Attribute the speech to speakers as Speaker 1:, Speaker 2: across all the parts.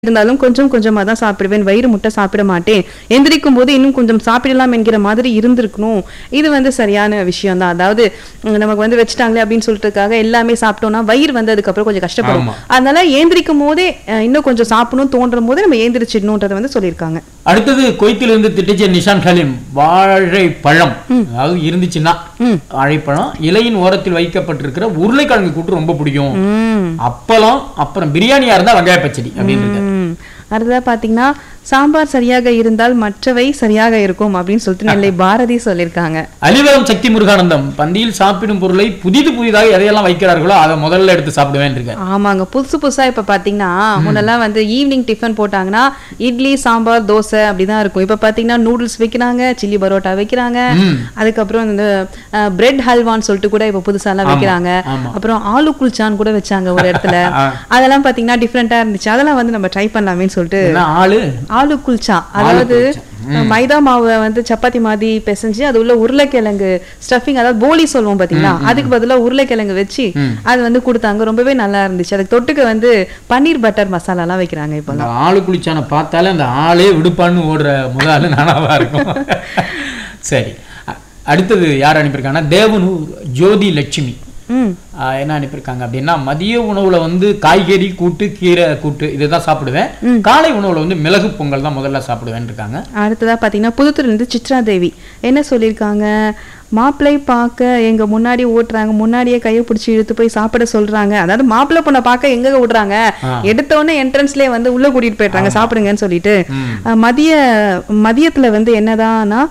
Speaker 1: இருந்தாலும் கொஞ்சம் கொஞ்சமா தான் சாப்பிடுவேன் வயிறு முட்டை சாப்பிட மாட்டேன் எந்திரிக்கும் போது இன்னும் கொஞ்சம் சாப்பிடலாம் என்கிற மாதிரி இருந்திருக்கணும் இது வந்து சரியான விஷயம் தான் அதாவது உம், நமக்கு வந்து வச்சுட்டாங்களே அப்படின்னு சொல்லிட்டுக்காக எல்லாமே சாப்பிட்டோம்னா வயிறு வந்து அதுக்கப்புறம் கொஞ்சம் கஷ்டப்படும்
Speaker 2: ஆமா.
Speaker 1: அதனால ஏந்திரிக்கும் போதே அஹ், இன்னும் கொஞ்சம் சாப்பிடணும் தோன்றும் போதே நம்ம ஏந்திரிச்சிடணுன்றதை வந்து சொல்லியிருக்காங்க
Speaker 2: அடுத்தது கொய்த்திலிருந்து திட்டிச்ச நிஷான் ஹலீம் வாழைப்பழம் அதாவது இருந்துச்சுன்னா வாழைப்பழம் இலையின் ஓரத்தில் வைக்கப்பட்டிருக்கிற உருளைக்கிழங்கு கூட்டு ரொம்ப பிடிக்கும்
Speaker 1: ம்
Speaker 2: அப்பளம் அப்புறம் பிரியாணியா இருந்தா வெங்காய பச்சடி அப்படின்னு இருக்கு
Speaker 1: ம். அடுத்ததா பாத்தீங்கன்னா சாம்பார் சரியாக இருந்தால் மற்றவை சரியாக இருக்கும் அப்படின்னு சொல்லிட்டு நெல்லை பாரதி சொல்லியிருக்காங்க
Speaker 2: அலிவரம் சக்தி முருகானந்தம் பந்தியில் சாப்பிடும் பொருளை புதிது புதிதாக எதையெல்லாம் வைக்கிறார்களோ அதை முதல்ல எடுத்து சாப்பிடுவேன் இருக்காரு
Speaker 1: ஆமாங்க புதுசு புதுசா இப்ப பாத்தீங்கன்னா முன்னெல்லாம் வந்து ஈவினிங் டிஃபன் போட்டாங்கன்னா இட்லி சாம்பார் தோசை அப்படிதான் இருக்கும் இப்ப பாத்தீங்கன்னா நூடுல்ஸ் வைக்கிறாங்க சில்லி பரோட்டா வைக்கிறாங்க
Speaker 2: ம்.
Speaker 1: அதுக்கப்புறம் இந்த பிரெட் ஹல்வான்னு சொல்லிட்டு கூட இப்ப புதுசா எல்லாம்
Speaker 2: ஆமா,
Speaker 1: வைக்கிறாங்க
Speaker 2: ஆமா.
Speaker 1: அப்புறம் ஆலு குல்ச்சான் கூட வச்சாங்க ஒரு இடத்துல
Speaker 2: ஆ.
Speaker 1: அதெல்லாம் பாத்தீங்கன்னா டிஃப்ரெண்டா இருந்துச்சு அதெல்லாம் வந்து நம்ம ட்ரை பண்ணலாமேன்னு சொல்லிட்டு
Speaker 2: என்ன ஆளு
Speaker 1: ஆலு குல்ச்சா அதாவது மைதா மாவை வந்து சப்பாத்தி மாதிரி பிசைஞ்சு அது உள்ள உருளைக்கிழங்கு ஸ்டஃபிங் அதாவது போலி சொல்லுவோம் பாத்தீங்களா அதுக்கு பதிலா உருளைக்கிழங்கு வச்சு அது வந்து கொடுத்தாங்க ரொம்பவே நல்லா இருந்துச்சு அதுக்கு தொட்டுக்க வந்து பன்னீர் பட்டர் மசாலா எல்லாம் வைக்கிறாங்க இப்போ
Speaker 2: அந்த ஆளு குளிச்சான பார்த்தாலே அந்த ஆளே விடுப்பான்னு ஓடுற முதல் ஆளு நானாவா இருக்கும் சரி அ- அடுத்தது யார் அனுப்பியிருக்காங்கன்னா தேவனூர் ஜோதி லட்சுமி
Speaker 1: ம்
Speaker 2: ஆஹ் என்ன அனுப்பியிருக்காங்க அப்படின்னா மதிய உணவுல வந்து காய்கறி கூட்டு கீரை கூட்டு இதுதான் சாப்பிடுவேன் காலை உணவுல வந்து மிளகு பொங்கல் தான் முதல்ல சாப்பிடுவேன் இருக்காங்க
Speaker 1: அடுத்ததா பாத்தீங்கன்னா புதுத்துறையில இருந்து சித்ரா தேவி என்ன சொல்லியிருக்காங்க மாப்பிள்ளை பார்க்க எங்க முன்னாடி ஓட்டுறாங்க முன்னாடியே கையை பிடிச்சி இழுத்து போய் சாப்பிட சொல்றாங்க அதாவது மாப்பிள்ளை பொண்ணை பார்க்க எங்க விடுறாங்க எடுத்த உடனே என்ட்ரன்ஸ்லயே வந்து உள்ள கூட்டிட்டு போயிடுறாங்க சாப்பிடுங்கன்னு சொல்லிட்டு அஹ், மதிய மதியத்துல வந்து என்னதான்னா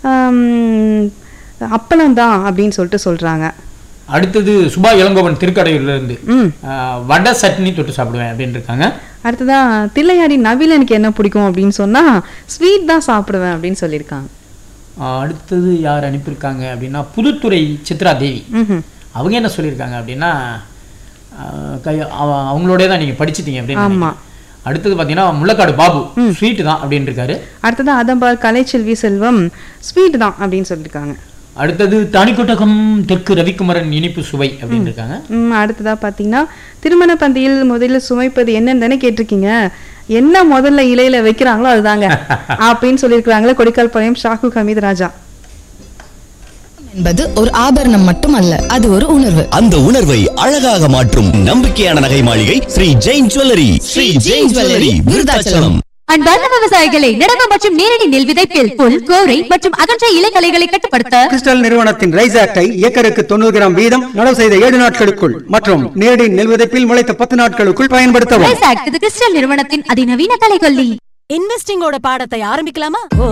Speaker 1: அப்பளம் தான் அப்படின்னு சொல்லிட்டு சொல்றாங்க
Speaker 2: அடுத்தது சுபா இளங்கோவன் திருக்கடையூர்ல இருந்து
Speaker 1: ம்
Speaker 2: ஆஹ் வடை சட்னி தொட்டு சாப்பிடுவேன் அப்படின்னு இருக்காங்க
Speaker 1: அடுத்ததா தில்லையாடி நவீலனுக்கு என்ன பிடிக்கும் அப்படின்னு சொன்னா ஸ்வீட் தான் சாப்பிடுவேன் அப்படின்னு சொல்லியிருக்காங்க
Speaker 2: ஆஹ் அடுத்தது யார் அனுப்பியிருக்காங்க அப்படின்னா புதுத்துறை சித்ரா தேவி
Speaker 1: ம்ஹும்.
Speaker 2: அவங்க என்ன சொல்லியிருக்காங்க அப்படின்னா ஆஹ் கை- அவ- அவங்களோடய தான் நீங்க படிச்சிட்டீங்க அப்படின்னு
Speaker 1: ஆமா.
Speaker 2: நினைக்கிறேன். அடுத்தது பார்த்தீங்கன்னா முள்ளக்காடு பாபு ஸ்வீட் தான் அப்படின்னு இருக்காரு
Speaker 1: அடுத்ததா அதம்பார் கலைச்செல்வி செல்வம் ஸ்வீட் தான் அப்படின்னு சொல்லியிருக்காங்க
Speaker 2: அடுத்தது தானிக்கொட்டகம் தெற்கு ரவிக்குமரன் இனிப்பு சுவை அப்படின்னு இருக்காங்க
Speaker 1: ம், அடுத்ததா பாத்தீங்கன்னா திருமண பந்தியில் முதல்ல சுமைப்பது என்னன்னு தானே கேட்டிருக்கீங்க என்ன முதல்ல இலையில வைக்கிறாங்களோ அதுதாங்க அப்படின்னு சொல்லியிருக்கிறாங்களே கொடிக்கால் பாளையம் ஷாக்கு ஹமீத் ராஜா
Speaker 3: என்பது ஒரு ஆபரணம் மட்டுமல்ல அது ஒரு உணர்வு
Speaker 4: அந்த உணர்வை அழகாக மாற்றும் நம்பிக்கையான நகை மாளிகை ஸ்ரீ ஜெயின் ஜுவல்லரி ஸ்ரீ ஜெயின் ஜுவல்லரி விருதாச்சலம்
Speaker 5: அன்பார்ந்த விவசாயிகளை நடவு மற்றும் நேரடி நெல் விதைப்பில் புல் கோரை மற்றும் அகன்ற இலைகளைகளை கட்டுப்படுத்த
Speaker 6: கிறிஸ்டல் நிறுவனத்தின் ரைஸ் ஆக்டை ஏக்கருக்கு தொண்ணூறு கிராம் வீதம் நடவு செய்த ஏழு நாட்களுக்குள் மற்றும் நேரடி நெல் விதைப்பில் முளைத்த பத்து நாட்களுக்குள் பயன்படுத்தவும்
Speaker 5: ரைஸ் ஆக்ட் இது கிறிஸ்டல் நிறுவனத்தின் அதிநவீன கலைகொல்லி
Speaker 7: இன்வெஸ்டிங்கோட பாடத்தை ஆரம்பிக்கலாமா